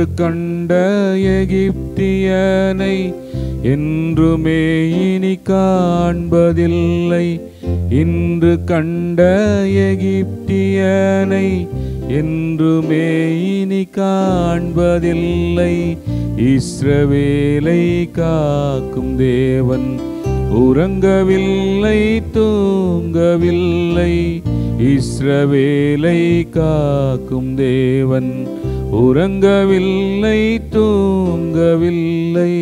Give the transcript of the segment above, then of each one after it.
இன்று கண்ட எகிப்தியனை என்றுமே இனி காண்பதில்லை இன்று கண்ட எகிப்தியனை என்றுமே இனி காண்பதில்லை இஸ்ரவேலை காக்கும் தேவன் உறங்கவில்லை தூங்கவில்லை இஸ்ரவேலை காக்கும் தேவன் உறங்கவில்லை தூங்கவில்லை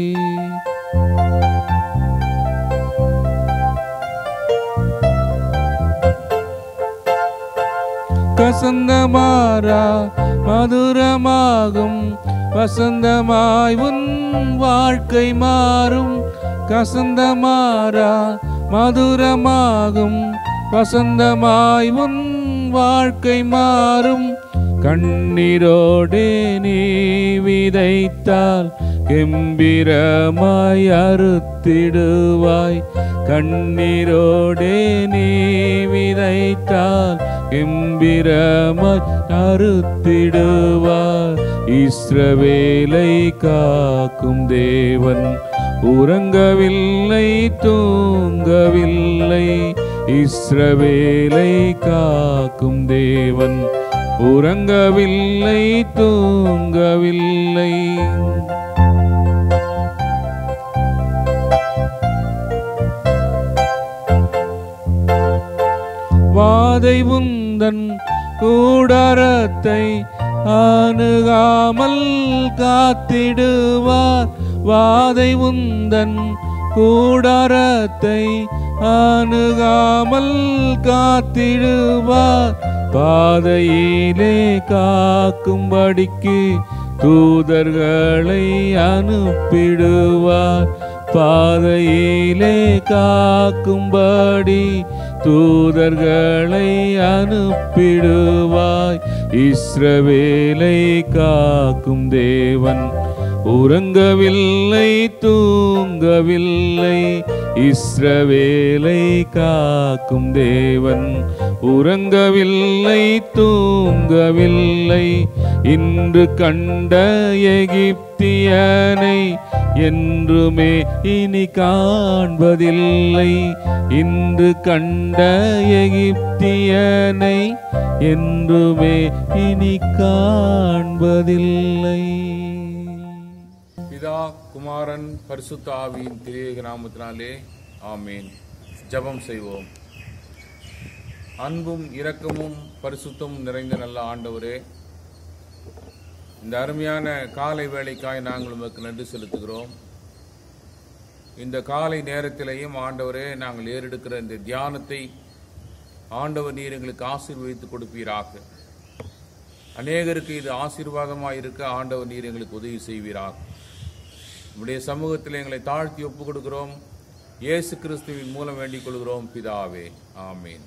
கசந்தமாரா மதுரமாகும் வசந்தமாய் உன் வாழ்க்கை மாறும் கசந்தமாரா மதுரமாகும் வசந்தமாய் உன் வாழ்க்கை மாறும் கண்ணீரோடே நீ விதைத்தால் கெம்பிரமாய் அறுத்திடுவாய் கண்ணீரோடே நீ விதைத்தால் கெம்பிரமாய் அறுத்திடுவார் இஸ்ரவேலை காக்கும் தேவன் உறங்கவில்லை தூங்கவில்லை இஸ்ரவேலை காக்கும் தேவன் உறங்கவில்லை தூங்கவில்லை வாதை உந்தன் கூடாரத்தை அணுகாமல் காத்திடுவார் வாதை உந்தன் கூடாரத்தை அணுகாமல் காத்திடுவார் பாதையிலே காக்கும்படிக்கு தூதர்களை அனுப்பிடுவார் பாதையிலே காக்கும்படி தூதர்களை அனுப்பிடுவாய் இஸ்ரவேலை காக்கும் தேவன் உறங்கவில்லை தூங்கவில்லை இஸ்ரவேலை காக்கும் தேவன் உறங்கவில்லை தூங்கவில்லை இன்று கண்ட எகிப்தியனை என்றுமே இனி காண்பதில்லை இன்று கண்ட எகிப்தியனை என்றுமே இனி காண்பதில்லை பிதா குமாரன் பரிசுத்த ஆவியின் திரியேக நாமத்தினாலே ஆமேன் ஜெபம் செய்வோம் அன்பும் இரக்கமும் பரிசுத்தமும் நிறைந்த நல்ல ஆண்டவரே இந்த அருமையான காலை வேளைக்காய் நாங்கள் உமக்கு நன்றி செலுத்துகிறோம் இந்த காலை நேரத்திலேயும் ஆண்டவரே நாங்கள் ஏறெடுக்கிற இந்த தியானத்தை ஆண்டவர் நீர் எங்களுக்கு ஆசீர்வதித்து கொடுப்பீராக அநேகருக்கு இது ஆசீர்வாதமாக இருக்க ஆண்டவர் நீர் எங்களுக்கு உதவி செய்வீராக உம்முடைய சமூகத்தில் எங்களை தாழ்த்தி ஒப்புக் கொடுக்கிறோம் இயேசு கிறிஸ்துவின் மூலம் வேண்டிக் கொள்கிறோம் பிதாவே ஆமீன்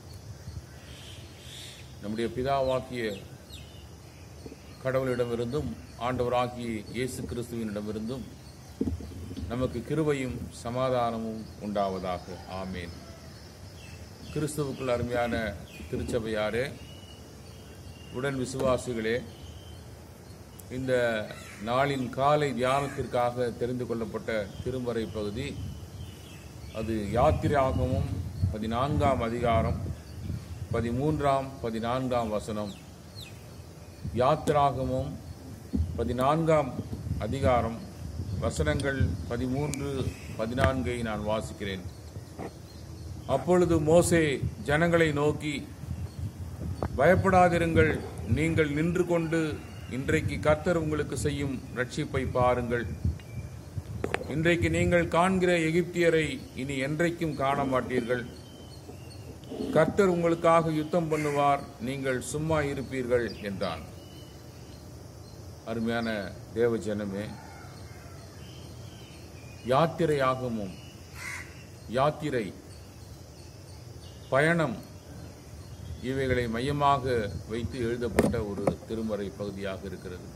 நம்முடைய பிதாவாக்கிய கடவுளிடமிருந்தும் ஆண்டவராகிய இயேசு கிறிஸ்துவினிடமிருந்தும் நமக்கு கிருபையும் சமாதானமும் உண்டாவதாக ஆமேன் கிறிஸ்துவுக்குள் அருமையான திருச்சபையாரே உடன் விசுவாசிகளே இந்த நாளின் காலை தியானத்திற்காக தெரிந்து கொள்ளப்பட்ட திருமறை பகுதி அது யாத்திராகமும் பதினான்காம் அதிகாரம் பதிமூன்றாம் பதினான்காம் வசனம் யாத்திராகமும் பதினான்காம் அதிகாரம் வசனங்கள் பதிமூன்று பதினான்கை நான் வாசிக்கிறேன் அப்பொழுது மோசே ஜனங்களை நோக்கி பயப்படாதிருங்கள் நீங்கள் நின்று கொண்டு இன்றைக்கு கர்த்தர் உங்களுக்கு செய்யும் ரட்சிப்பை பாருங்கள் இன்றைக்கு நீங்கள் காண்கிற எகிப்தியரை இனி என்றைக்கும் காண மாட்டீர்கள் கர்த்தர் உங்களுக்காக யுத்தம் பண்ணுவார் நீங்கள் சும்மா இருப்பீர்கள் என்றான் அருமையான தேவ ஜனமே யாத்திரையாகமும் யாத்திரை பயணம் இவைகளை மையமாக வைத்து எழுதப்பட்ட ஒரு திருமறை பகுதியாக இருக்கிறது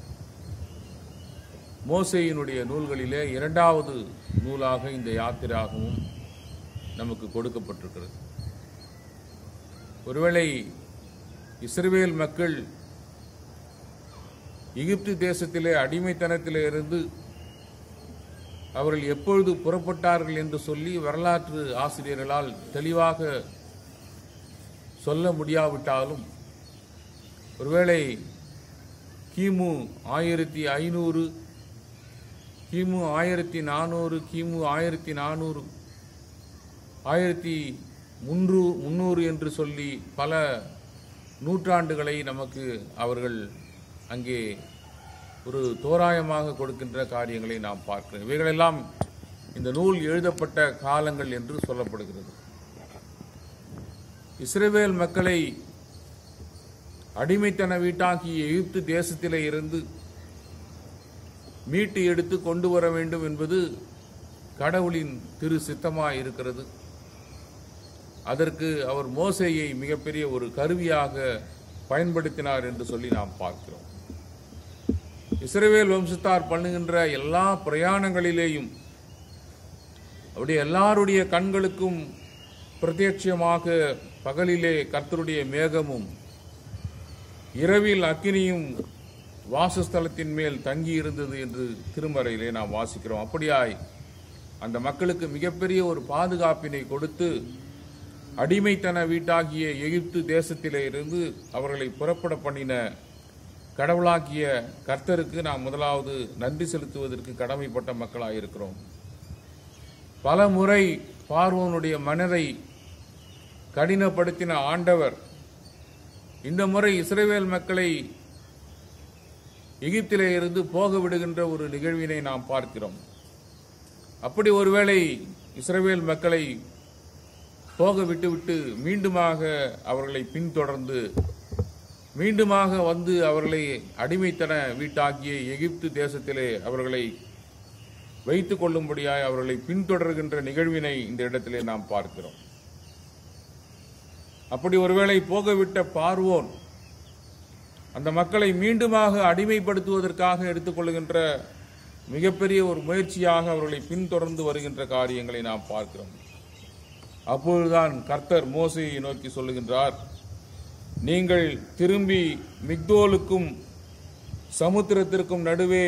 மோசையினுடைய நூல்களிலே இரண்டாவது நூலாக இந்த யாத்திராகவும் நமக்கு கொடுக்கப்பட்டிருக்கிறது ஒருவேளை இஸ்ரவேல் மக்கள் எகிப்து தேசத்திலே அடிமைத்தனத்திலே இருந்து அவர்கள் எப்பொழுது புறப்பட்டார்கள் என்று சொல்லி வரலாற்று ஆசிரியர்களால் தெளிவாக சொல்ல முடியாவிட்டாலும் ஒருவேளை கிமு ஆயிரத்தி ஐநூறு கிமு ஆயிரத்தி நானூறு கிமு ஆயிரத்தி நானூறு ஆயிரத்தி முன்று முன்னூறு என்று சொல்லி பல நூற்றாண்டுகளை நமக்கு அவர்கள் அங்கே ஒரு தோராயமாக கொடுக்கின்ற காரியங்களை நாம் பார்க்கிறோம் இவைகளெல்லாம் இந்த நூல் எழுதப்பட்ட காலங்கள் என்று சொல்லப்படுகிறது இஸ்ரவேல் மக்களை அடிமைத்தன வீட்டாகிய எகிப்து தேசத்திலே இருந்து மீட்டு எடுத்து கொண்டு வர வேண்டும் என்பது கடவுளின் திரு சித்தமாய் இருக்கிறது அதற்கு அவர் மோசேயை மிகப்பெரிய ஒரு கருவியாக பயன்படுத்தினார் என்று சொல்லி நாம் பார்க்கிறோம் இஸ்ரவேல் வம்சத்தார் பண்ணுகின்ற எல்லா பிரயாணங்களிலேயும் அவருடைய எல்லாருடைய கண்களுக்கும் பிரத்யட்சமாக பகலிலே கர்த்தருடைய மேகமும் இரவில் அக்கினியும் வாசஸ்தலத்தின் மேல் தங்கி இருந்தது என்று திருமறையிலே நாம் வாசிக்கிறோம் அப்படியாய் அந்த மக்களுக்கு மிகப்பெரிய ஒரு பாதுகாப்பினை கொடுத்து அடிமைத்தன வீட்டாகிய எகிப்து தேசத்திலே இருந்து அவர்களை புறப்பட பண்ணின கடவுளாகிய கர்த்தருக்கு நாம் முதலாவது நன்றி செலுத்துவதற்கு கடமைப்பட்ட மக்களாக இருக்கிறோம் பல முறை பார்வோனுடைய மனதை கடினப்படுத்தின ஆண்டவர் இந்த முறை இஸ்ரேல் மக்களை எகிப்திலே இருந்து போக விடுகின்ற ஒரு நிகழ்வினை நாம் பார்க்கிறோம் அப்படி ஒருவேளை இஸ்ரவேல் மக்களை போக விட்டுவிட்டு மீண்டுமாக அவர்களை பின்தொடர்ந்து மீண்டுமாக வந்து அவர்களை அடிமைத்தன வீட்டாகிய எகிப்து தேசத்திலே அவர்களை வைத்துக் கொள்ளும்படியாய் அவர்களை பின்தொடர்கின்ற நிகழ்வினை இந்த இடத்திலே நாம் பார்க்கிறோம் அப்படி ஒருவேளை போகவிட்ட பார்வோன் அந்த மக்களை மீண்டுமாக அடிமைப்படுத்துவதற்காக எடுத்துக்கொள்கின்ற மிகப்பெரிய ஒரு முயற்சியாக அவர்களை பின்தொடர்ந்து வருகின்ற காரியங்களை நாம் பார்க்கிறோம் அப்பொழுதுதான் கர்த்தர் மோசையை நோக்கி சொல்லுகின்றார் நீங்கள் திரும்பி மிக்தோலுக்கும் சமுத்திரத்திற்கும் நடுவே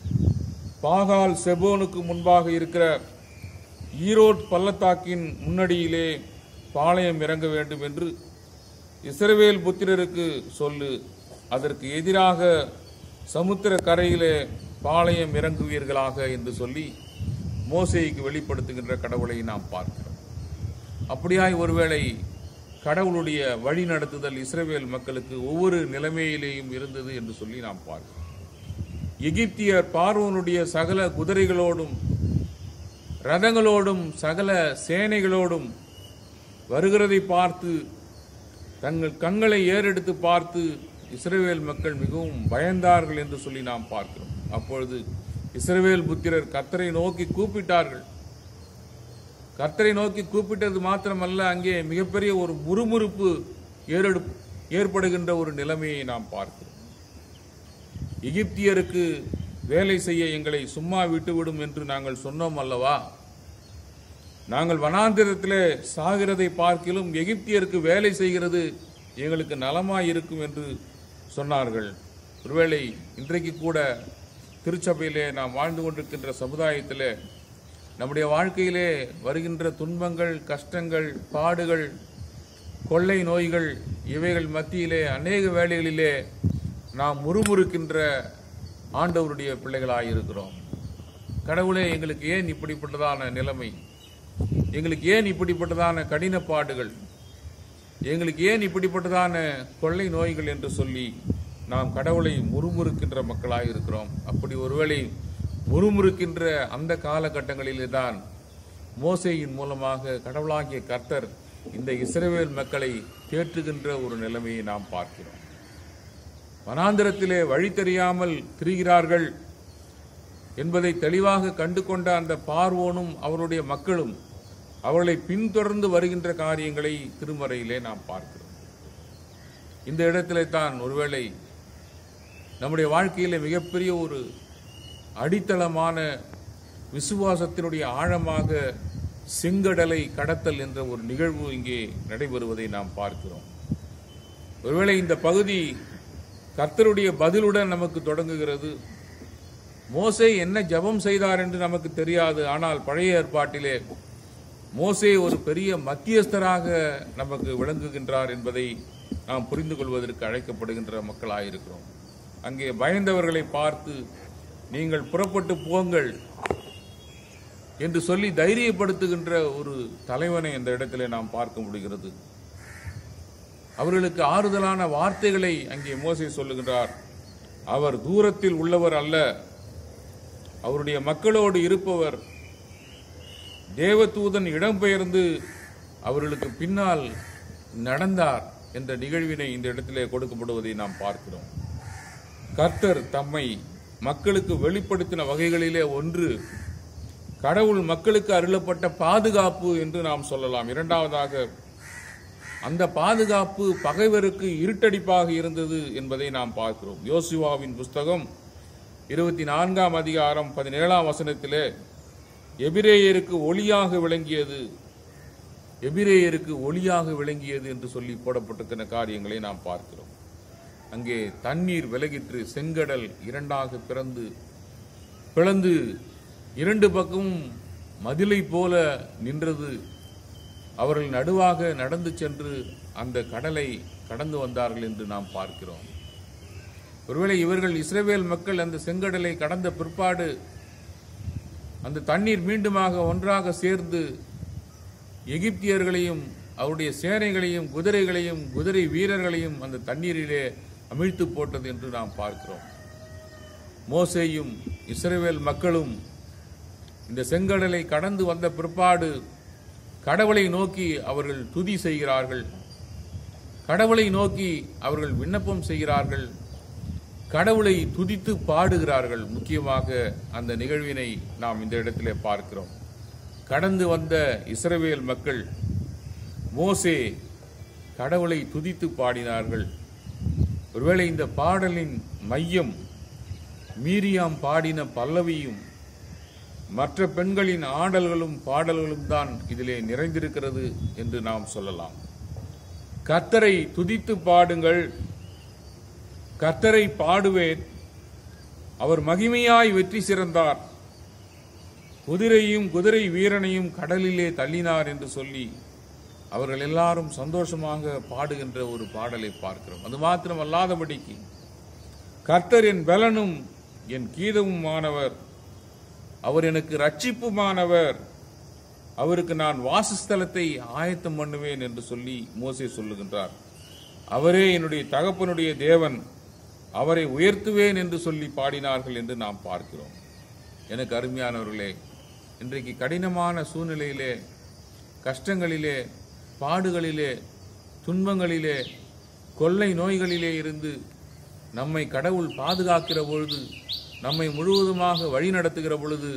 பாகால் செபோனுக்கு முன்பாக இருக்கிற ஈரோட் பள்ளத்தாக்கின் முன்னடியிலே பாளையம் இறங்க வேண்டும் என்று இஸ்ரவேல் புத்திரருக்கு சொல்லு அதற்கு எதிராக சமுத்திர கரையிலே பாளையம் இறங்குவீர்களாக என்று சொல்லி மோசேய்க்கு வெளிப்படுத்துகின்ற கடவுளை நாம் பார்க்கிறோம் அப்படியாய் ஒருவேளை கடவுளுடைய வழி நடத்துதல் இஸ்ரவேல் மக்களுக்கு ஒவ்வொரு நிலைமையிலேயும் இருந்தது என்று சொல்லி நாம் பார்க்கிறோம் எகிப்தியர் பார்வோனுடைய சகல குதிரைகளோடும் ரதங்களோடும் சகல சேனைகளோடும் வருகிறதை பார்த்து தங்கள் கண்களை ஏறெடுத்து பார்த்து இஸ்ரவேல் மக்கள் மிகவும் பயந்தார்கள் என்று சொல்லி நாம் பார்க்கிறோம் அப்பொழுது இஸ்ரவேல் புத்திரர் கர்த்தரை நோக்கி கூப்பிட்டார்கள் கர்த்தரை நோக்கி கூப்பிட்டது மாத்திரமல்ல அங்கே மிகப்பெரிய ஒரு முறுமுறுப்பு ஏறெடு ஏற்படுகின்ற ஒரு நிலைமையை நாம் பார்க்கிறோம் எகிப்தியருக்கு வேலை செய்ய எங்களை சும்மா விட்டுவிடும் என்று நாங்கள் சொன்னோம் அல்லவா நாங்கள் வனாந்திரத்திலே சாகிறதை பார்க்கிலும் எகிப்தியருக்கு வேலை செய்கிறது எங்களுக்கு நலமாய் இருக்கும் என்று சொன்னார்கள் ஒருவேளை இன்றைக்கு கூட திருச்சபையிலே நாம் வாழ்ந்து கொண்டிருக்கின்ற சமுதாயத்திலே நம்முடைய வாழ்க்கையிலே வருகின்ற துன்பங்கள் கஷ்டங்கள் பாடுகள் கொள்ளை நோய்கள் இவைகள் மத்தியிலே அநேக வேளைகளிலே நாம் முறுமுறுக்கின்ற ஆண்டவருடைய பிள்ளைகளாய் இருக்கிறோம் கடவுளே எங்களுக்கு ஏன் இப்படிப்பட்டதான நிலைமை எங்களுக்கு ஏன் இப்படிப்பட்டதான கடின பாடுகள் எங்களுக்கு ஏன் இப்படிப்பட்டதான கொள்ளை நோய்கள் என்று சொல்லி நாம் கடவுளை முறுமுறுக்கின்ற மக்களாக இருக்கிறோம் அப்படி ஒருவேளை முறுமுறுக்கின்ற அந்த காலகட்டங்களிலே தான் மோசேயின் மூலமாக கடவுளாகிய கர்த்தர் இந்த இஸ்ரவேல் மக்களை தேற்றுகின்ற ஒரு நிலைமையை நாம் பார்க்கிறோம் வனாந்திரத்திலே வழி தெரியாமல் திரிகிறார்கள் என்பதை தெளிவாக கண்டு கொண்ட அந்த பார்வோனும் அவருடைய மக்களும் அவர்களை பின்தொடர்ந்து வருகின்ற காரியங்களை திருமறையிலே நாம் பார்க்கிறோம் இந்த இடத்திலே தான் ஒருவேளை நம்முடைய வாழ்க்கையிலே மிகப்பெரிய ஒரு அடித்தளமான விசுவாசத்தினுடைய ஆழமாக செங்கடலை கடத்தல் என்ற ஒரு நிகழ்வு இங்கே நடைபெறுவதை நாம் பார்க்கிறோம் ஒருவேளை இந்த பகுதி கர்த்தருடைய பதிலுடன் நமக்கு தொடங்குகிறது மோசே என்ன ஜெபம் செய்தார் என்று நமக்கு தெரியாது ஆனால் பழைய ஏற்பாட்டிலே மோசே ஒரு பெரிய மத்தியஸ்தராக நமக்கு விளங்குகின்றார் என்பதை நாம் புரிந்து கொள்வதற்கு அழைக்கப்படுகின்ற மக்களாயிருக்கிறோம் அங்கே பயந்தவர்களை பார்த்து நீங்கள் புறப்பட்டு போங்கள் என்று சொல்லி தைரியப்படுத்துகின்ற ஒரு தலைவனை இந்த இடத்திலே நாம் பார்க்க முடிகிறது அவர்களுக்கு ஆறுதலான வார்த்தைகளை அங்கே மோசே சொல்லுகின்றார் அவர் தூரத்தில் உள்ளவர் அல்ல அவருடைய மக்களோடு இருப்பவர் தேவதூதன் இடம்பெயர்ந்து அவர்களுக்கு பின்னால் நடந்தார் என்ற நிகழ்வினை இந்த இடத்திலே கொடுக்கப்படுவதை நாம் பார்க்கிறோம் கர்த்தர் தம்மை மக்களுக்கு வெளிப்படுத்தின வகைகளிலே ஒன்று கடவுள் மக்களுக்கு அருளப்பட்ட பாதுகாப்பு என்று நாம் சொல்லலாம் இரண்டாவதாக அந்த பாதுகாப்பு பகைவருக்கு இருட்டடிப்பாக இருந்தது என்பதை நாம் பார்க்கிறோம் யோசுவாவின் புஸ்தகம் இருபத்தி நான்காம் அதிகாரம் பதினேழாம் வசனத்திலே எபிரேயருக்கு ஒளியாக விளங்கியது எபிரேயருக்கு ஒளியாக விளங்கியது என்று சொல்லி போடப்பட்டிருக்கிற காரியங்களை நாம் பார்க்கிறோம் அங்கே தண்ணீர் விலகிற்று செங்கடல் இரண்டாக பிறந்து பிளந்து இரண்டு பக்கமும் மதிலை போல நின்றது அவர்கள் நடுவாக நடந்து சென்று அந்த கடலை கடந்து வந்தார்கள் என்று நாம் பார்க்கிறோம் ஒருவேளை இவர்கள் இஸ்ரவேல் மக்கள் அந்த செங்கடலை கடந்த பிற்பாடு அந்த தண்ணீர் மீண்டுமாக ஒன்றாக சேர்ந்து எகிப்தியர்களையும் அவருடைய சேனைகளையும் குதிரைகளையும் குதிரை வீரர்களையும் அந்த தண்ணீரிலே அமிழ்த்து போட்டது என்று நாம் பார்க்கிறோம் மோசேயும் இஸ்ரவேல் மக்களும் இந்த செங்கடலை கடந்து வந்த பிற்பாடு கடவுளை நோக்கி அவர்கள் துதி செய்கிறார்கள் கடவுளை நோக்கி அவர்கள் விண்ணப்பம் செய்கிறார்கள் கடவுளை துதித்து பாடுகிறார்கள் முக்கியமாக அந்த நிகழ்வினை நாம் இந்த இடத்திலே பார்க்கிறோம் கடந்து வந்த இஸ்ரவேல் மக்கள் மோசே கடவுளை துதித்து பாடினார்கள் ஒருவேளை இந்த பாடலின் மையம் மீரியாம் பாடின பல்லவியும் மற்ற பெண்களின் ஆடல்களும் பாடல்களும் தான் இதிலே நிறைந்திருக்கிறது என்று நாம் சொல்லலாம் கர்த்தரை துதித்து பாடுங்கள் கர்த்தரை பாடுவேன் அவர் மகிமையாய் வெற்றி சிறந்தார் குதிரையும் குதிரை வீரனையும் கடலிலே தள்ளினார் என்று சொல்லி அவர்கள் எல்லாரும் சந்தோஷமாக பாடுகின்ற ஒரு பாடலை பார்க்கிறோம் அது மாத்திரம் அல்லாதபடிக்கு கர்த்தர் என் பலனும் என் கீதமுமானவர் அவர் எனக்கு ரட்சிப்புமானவர் அவருக்கு நான் வாசஸ்தலத்தை ஆயத்தம் பண்ணுவேன் என்று சொல்லி மோசே சொல்லுகின்றார் அவரே என்னுடைய தகப்பனுடைய தேவன் அவரை உயர்த்துவேன் என்று சொல்லி பாடினார்கள் என்று நாம் பார்க்கிறோம் எனக்கு அருமையானவர்களே இன்றைக்கு கடினமான சூழ்நிலையிலே கஷ்டங்களிலே பாடுகளிலே துன்பங்களிலே கொள்ளை நோய்களிலே இருந்து நம்மை கடவுள் பாதுகாக்கிற பொழுது நம்மை முழுவதுமாக வழி நடத்துகிற பொழுது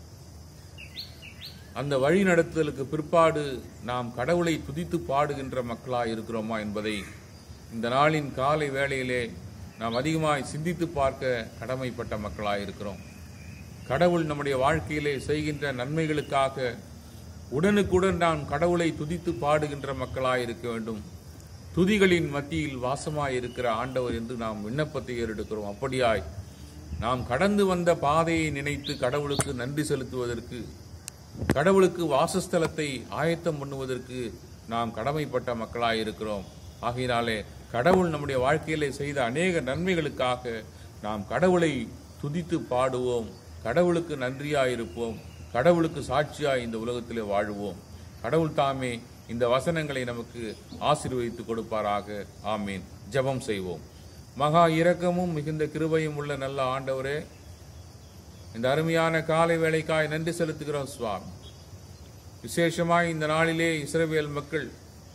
அந்த வழி நடத்துதலுக்கு பிற்பாடு நாம் கடவுளை துதித்து பாடுகின்ற மக்களாய் இருக்கிறோமா என்பதை இந்த நாளின் காலை வேளையிலே நாம் அதிகமாய் சிந்தித்து பார்க்க கடமைப்பட்ட மக்களாய் இருக்கிறோம் கடவுள் நம்முடைய வாழ்க்கையிலே செய்கின்ற நன்மைகளுக்காக உடனுக்குடன் நாம் கடவுளை துதித்து பாடுகின்ற மக்களாய் இருக்க வேண்டும் துதிகளின் மத்தியில் வாசமாய் இருக்கிற ஆண்டவர் என்று நாம் விண்ணப்பத்தை ஏறெடுக்கிறோம் அப்படியாய் நாம் கடந்து வந்த பாதையை நினைத்து கடவுளுக்கு நன்றி செலுத்துவதற்கு கடவுளுக்கு வாசஸ்தலத்தை ஆயத்தம் பண்ணுவதற்கு நாம் கடமைப்பட்ட மக்களாய் இருக்கிறோம் ஆகையினாலே கடவுள் நம்முடைய வாழ்க்கையிலே செய்த அநேக நன்மைகளுக்காக நாம் கடவுளை துதித்து பாடுவோம் கடவுளுக்கு நன்றியாயிருப்போம் கடவுளுக்கு சாட்சியாய் இந்த உலகத்திலே வாழுவோம் கடவுள் தாமே இந்த வசனங்களை நமக்கு ஆசீர்வதித்து கொடுப்பாராக ஆமீன் ஜெபம் செய்வோம் மகா இரக்கமும் மிகுந்த கிருபையும் உள்ள நல்ல ஆண்டவரே இந்த அருமையான காலை வேளைக்காய் நன்றி செலுத்துகிறோம் சுவாமி விசேஷமாய் இந்த நாளிலே இஸ்ரவேல் மக்கள்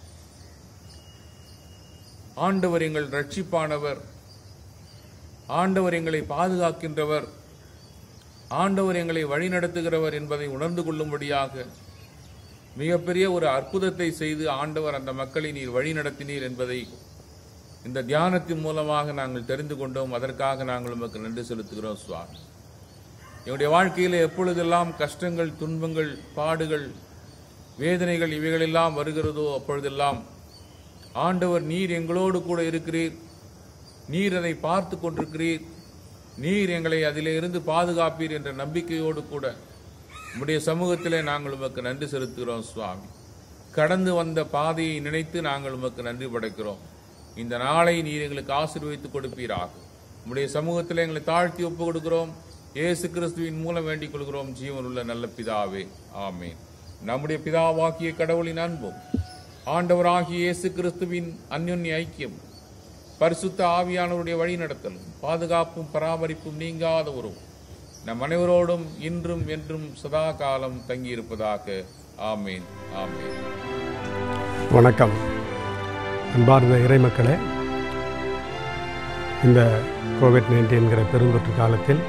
ஆண்டவர் எங்கள் ரட்சிப்பானவர் ஆண்டவர் எங்களை பாதுகாக்கின்றவர் ஆண்டவர் எங்களை வழிநடத்துகிறவர் என்பதை உணர்ந்து கொள்ளும்படியாக மிகப்பெரிய ஒரு அற்புதத்தை செய்து ஆண்டவர் அந்த மக்களை நீர் வழி நடத்தினீர் என்பதை இந்த தியானத்தின் மூலமாக நாங்கள் தெரிந்து கொண்டோம் அதற்காக நாங்கள் உமக்கு நன்றி செலுத்துகிறோம் சுவாமி என்னுடைய வாழ்க்கையில் எப்பொழுதெல்லாம் கஷ்டங்கள் துன்பங்கள் பாடுகள் வேதனைகள் இவைகளெல்லாம் வருகிறதோ அப்பொழுதெல்லாம் ஆண்டவர் நீர் எங்களோடு கூட இருக்கிறீர் நீர் அதை பார்த்து கொண்டிருக்கிறீர் நீர் எங்களை அதிலே இருந்து பாதுகாப்பீர் என்ற நம்பிக்கையோடு கூட உம்முடைய சமூகத்திலே நாங்கள் உமக்கு நன்றி செலுத்துகிறோம் சுவாமி கடந்து வந்த பாதையை நினைத்து நாங்கள் உமக்கு நன்றி படைக்கிறோம் இந்த நாளை நீர் எங்களுக்கு ஆசீர்வதித்து கொடுப்பீராக உம்முடைய சமூகத்தில் எங்களை தாழ்த்தி ஒப்பு கொடுக்கிறோம் இயேசு கிறிஸ்துவின் மூலம் வேண்டிக் கொள்கிறோம் ஜீவனுள்ள நல்ல பிதாவே ஆமென் நம்முடைய பிதாவாகிய கடவுளின் அன்பும் ஆண்டவராகிய இயேசு கிறிஸ்துவின் அந்யுன்ய ஐக்கியம் பரிசுத்த ஆவியானவருடைய வழி நடத்தலும் பாதுகாப்பும் பராமரிப்பும் நீங்காத உறவும் நம் அனைவரோடும் இன்றும் என்றும் சதா காலம் தங்கியிருப்பதாக ஆமேன் ஆமேன் வணக்கம் அன்பார்ந்த இறைமக்களே இந்த கோவிட் நைன்டீன் என்கிற பெருந்தொற்று காலத்தில்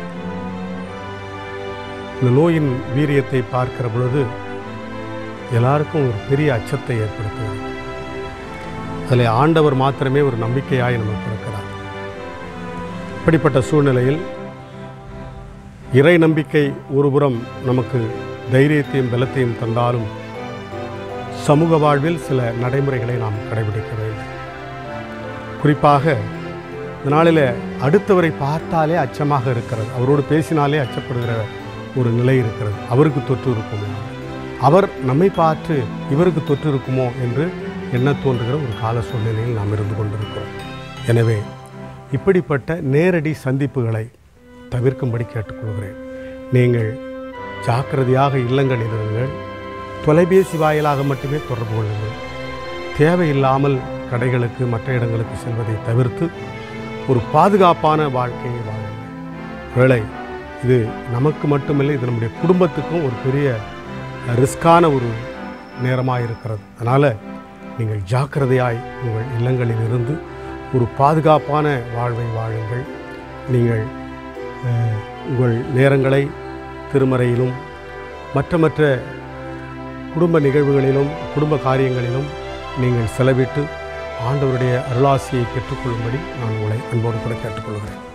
இந்த நோயின் வீரியத்தை பார்க்கிற பொழுது எல்லாருக்கும் ஒரு பெரிய அச்சத்தை ஏற்படுத்துகிறது அதில் ஆண்டவர் மாத்திரமே ஒரு நம்பிக்கையாய் நமக்கு இருக்கிறார் இப்படிப்பட்ட சூழ்நிலையில் இறை நம்பிக்கை ஒருபுறம் நமக்கு தைரியத்தையும் பலத்தையும் தந்தாலும் சமூக வாழ்வில் சில நடைமுறைகளை நாம் கடைபிடிக்க வேண்டும் குறிப்பாக இந்த நாளில் அடுத்தவரை பார்த்தாலே அச்சமாக இருக்கிறது அவரோடு பேசினாலே அச்சப்படுகிற ஒரு நிலை இருக்கிறது அவருக்கு தொற்று இருக்குமோ அவர் நம்மை பார்த்து இவருக்கு தொற்று இருக்குமோ என்று எண்ண தோன்றுகிற ஒரு கால சூழ்நிலையில் நாம் இருந்து கொண்டிருக்கிறோம் எனவே இப்படிப்பட்ட நேரடி சந்திப்புகளை தவிர்க்கும்படி கேட்டுக்கொள்கிறேன் நீங்கள் ஜாக்கிரதையாக இல்லங்களில் இருங்கள் தொலைபேசி வாயிலாக மட்டுமே தொடர்பு கொள்ளுங்கள் தேவையில்லாமல் கடைகளுக்கு மற்ற இடங்களுக்கு செல்வதை தவிர்த்து ஒரு பாதுகாப்பான வாழ்க்கையை வாழுங்கள் வேலை இது நமக்கு மட்டுமில்லை இது நம்முடைய குடும்பத்துக்கும் ஒரு பெரிய ரிஸ்கான ஒரு நேரமாக இருக்கிறது அதனால் நீங்கள் ஜாக்கிரதையாய் உங்கள் இல்லங்களில் இருந்து ஒரு பாதுகாப்பான வாழ்வை வாழுங்கள் நீங்கள் அஹ், உங்கள் நேரங்களை திருமறையிலும் மற்ற மற்ற குடும்ப நிகழ்வுகளிலும் குடும்ப காரியங்களிலும் நீங்கள் செலவிட்டு ஆண்டவருடைய அருளாசியை பெற்றுக்கொள்ளும்படி நான் உங்களை அன்போடு கூட கேட்டுக்கொள்கிறேன்